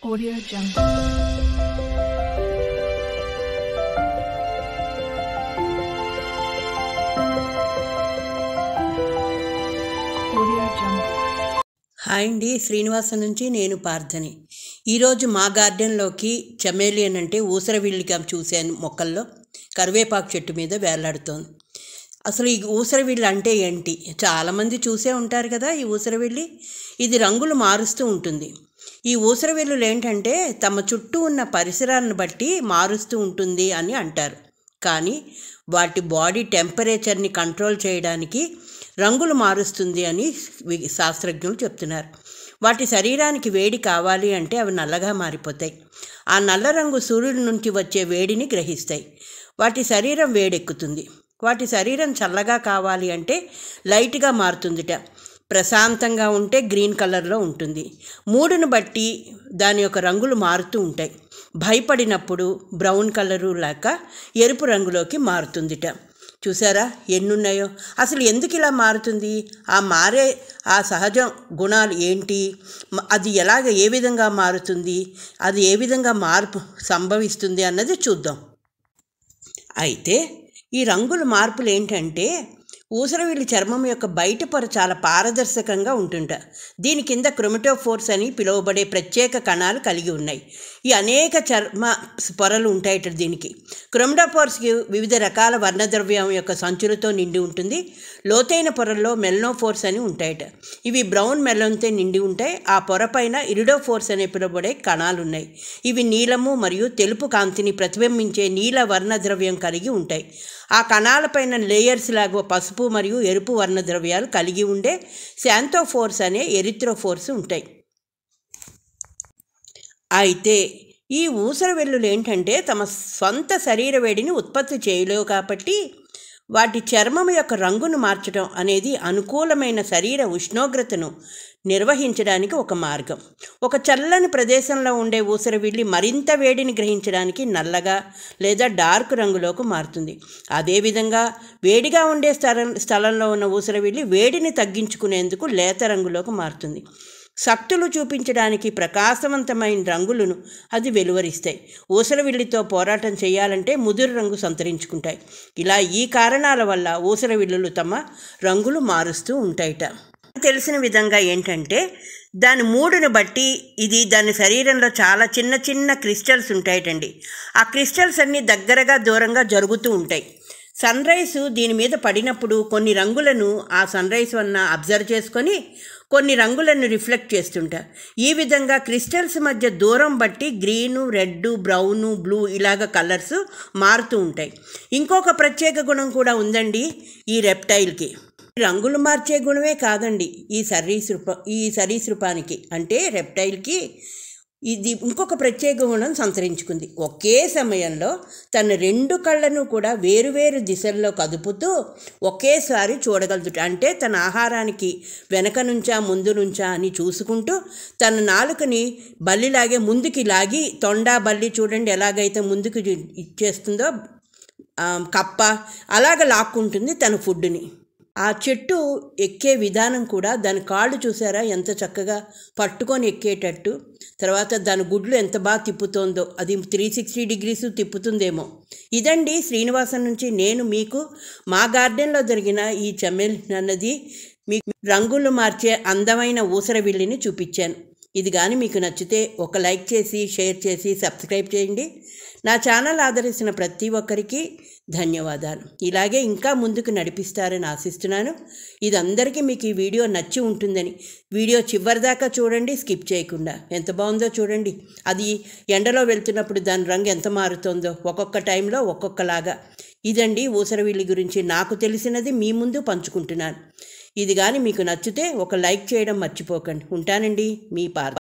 Audio Jungle. Audio Jungle. Hi అండి శ్రీనివాస నుంచి నేను పార్థని ఈరోజు మా గార్డెన్లోకి చమేలియన్ అంటే ఊసరవిల్లిగా చూశాను మొక్కల్లో కరివేపాకు చెట్టు మీద వేలాడుతోంది అసలు ఈ ఊసరవిల్లి అంటే ఏంటి చాలామంది చూసే ఉంటారు కదా ఈ ఊసరవిల్లి ఇది రంగులు మారుస్తూ ఉంటుంది ఈ ఊసరవిల్లులు ఏంటంటే తమ చుట్టూ ఉన్న పరిసరాలను బట్టి మారుస్తూ ఉంటుంది అని అంటారు కానీ వాటి బాడీ టెంపరేచర్ని కంట్రోల్ చేయడానికి రంగులు మారుస్తుంది అని వి- శాస్త్రజ్ఞులు చెప్తున్నారు వాటి శరీరానికి వేడి కావాలి అంటే అవి నల్లగా మారిపోతాయి ఆ నల్ల రంగు సూర్యుడి నుంచి వచ్చే వేడిని గ్రహిస్తాయి వాటి శరీరం వేడెక్కుతుంది వాటి శరీరం చల్లగా కావాలి అంటే లైట్గా మారుతుందిట ప్రశాంతంగా ఉంటే గ్రీన్ కలర్లో ఉంటుంది మూడును బట్టి దాని యొక్క రంగులు మారుతూ ఉంటాయి భయపడినప్పుడు బ్రౌన్ కలరు లేక ఎరుపు రంగులోకి మారుతుందిట చూసారా ఎన్నున్నాయో అసలు ఎందుకు ఇలా మారుతుంది ఆ మారే ఆ సహజ గుణాలు ఏంటి మ- అది ఎలాగ ఏ విధంగా మారుతుంది అది ఏ విధంగా మార్పు సంభవిస్తుంది అన్నది చూద్దాం అయితే ఈ రంగుల మార్పులు ఏంటంటే ఊసరవిల్లి చర్మం యొక్క బయట పొర చాలా పారదర్శకంగా ఉంటుంట దీని కింద క్రొమటోఫోర్స్ అని పిలువబడే ప్రత్యేక కణాలు కలిగి ఉన్నాయి ఈ అనేక చర్మ పొరలు ఉంటాయట దీనికి క్రొమటోఫోర్స్కి వివిధ రకాల వర్ణద్రవ్యం యొక్క సంచులతో నిండి ఉంటుంది లోతైన పొరల్లో మెల్నోఫోర్స్ అని ఉంటాయట ఇవి బ్రౌన్ మెల్లంతో నిండి ఉంటాయి ఆ పొర పైన ఇరిడోఫోర్స్ అనే పిలువబడే కణాలు ఉన్నాయి ఇవి నీలము మరియు తెలుపు కాంతిని ప్రతిబింబించే నీల వర్ణ ద్రవ్యం కలిగి ఉంటాయి ఆ కణాలపైన లేయర్స్ లాగా పసుపు మరియు ఎరుపు వర్ణ ద్రవ్యాలు కలిగి ఉండే శాంతోఫోర్స్ అనే ఎరిత్రోఫోర్స్ ఉంటాయి అయితే ఈ ఊసర వెల్లులు ఏంటంటే తమ సొంత శరీర వేడిని ఉత్పత్తి చేయలేవు కాబట్టి వాటి చర్మం యొక్క రంగును మార్చడం అనేది అనుకూలమైన శరీర ఉష్ణోగ్రతను నిర్వహించడానికి ఒక మార్గం ఒక చల్లని ప్రదేశంలో ఉండే ఊసరవిల్లి మరింత వేడిని గ్రహించడానికి నల్లగా లేదా డార్క్ రంగులోకి మారుతుంది అదేవిధంగా వేడిగా ఉండే స్థలం స్థలంలో ఉన్న ఊసరవిల్లి వేడిని తగ్గించుకునేందుకు లేత రంగులోకి మారుతుంది శక్తులు చూపించడానికి ప్రకాశవంతమైన రంగులను అది వెలువరిస్తాయి ఊసరవిల్లితో పోరాటం చేయాలంటే ముదురు రంగు సంతరించుకుంటాయి ఇలా ఈ కారణాల వల్ల ఊసరవిల్లులు తమ రంగులు మారుస్తూ ఉంటాయిట తెలిసిన విధంగా ఏంటంటే దాని మూడును బట్టి ఇది దాని శరీరంలో చాలా చిన్న చిన్న క్రిస్టల్స్ ఉంటాయటండి ఆ క్రిస్టల్స్ అన్నీ దగ్గరగా దూరంగా జరుగుతూ ఉంటాయి సన్ రైస్ దీని మీద పడినప్పుడు కొన్ని రంగులను ఆ సన్ రైస్ వలన అబ్జర్వ్ చేసుకొని కొన్ని రంగులను రిఫ్లెక్ట్ చేస్తుంటా ఈ విధంగా క్రిస్టల్స్ మధ్య దూరం బట్టి గ్రీను రెడ్ బ్రౌను బ్లూ ఇలాగ కలర్స్ మారుతూ ఉంటాయి ఇంకొక ప్రత్యేక గుణం కూడా ఉందండి ఈ రెప్టైల్కి రంగులు మార్చే గుణమే కాదండి ఈ సరీసృప ఈ సరీసృపానికి అంటే రెప్టైల్కి ఇది ఇంకొక ప్రత్యేక గుణం సంతరించుకుంది ఒకే సమయంలో తన రెండు కళ్ళను కూడా వేరువేరు దిశల్లో కదుపుతూ ఒకేసారి చూడగలుగుతాడు అంటే తన ఆహారానికి వెనక నుంచా ముందు నుంచా అని చూసుకుంటూ తన నాలుకని బల్లిలాగే ముందుకి లాగి తొండ బల్లి చూడండి ఎలాగైతే ముందుకు జు- ఇచ్చేస్తుందో ఆ, కప్ప అలాగ లాక్కుంటుంది తన ఫుడ్ని ఆ చెట్టు ఎక్కే విధానం కూడా దాని కాళ్ళు చూసారా ఎంత చక్కగా పట్టుకొని ఎక్కేటట్టు తర్వాత దాని గుడ్లు ఎంత బాగా తిప్పుతోందో అది త్రీ సిక్స్టీ డిగ్రీస్ తిప్పుతుందేమో ఇదండి శ్రీనివాసం నుంచి నేను మీకు మా గార్డెన్లో జరిగిన ఈ చెమ్మెల్ అన్నది మీకు రంగులు మార్చే అందమైన ఊసరవిల్లిని చూపించాను ఇది కానీ మీకు నచ్చితే ఒక లైక్ చేసి షేర్ చేసి సబ్స్క్రైబ్ చేయండి నా ఛానల్ ఆదరిస్తున్న ప్రతి ఒక్కరికి ధన్యవాదాలు ఇలాగే ఇంకా ముందుకు నడిపిస్తారని ఆశిస్తున్నాను ఇది అందరికీ మీకు ఈ వీడియో నచ్చి ఉంటుందని వీడియో చివరిదాకా చూడండి స్కిప్ చేయకుండా ఎంత బాగుందో చూడండి అది ఎండలో వెళ్తున్నప్పుడు దాని రంగు ఎంత మారుతుందో ఒక్కొక్క టైంలో ఒక్కొక్కలాగా ఇదండి ఊసరవిల్లి గురించి నాకు తెలిసినది మీ ముందు పంచుకుంటున్నాను ఇది కానీ మీకు నచ్చితే ఒక లైక్ చేయడం మర్చిపోకండి ఉంటానండి మీ పార్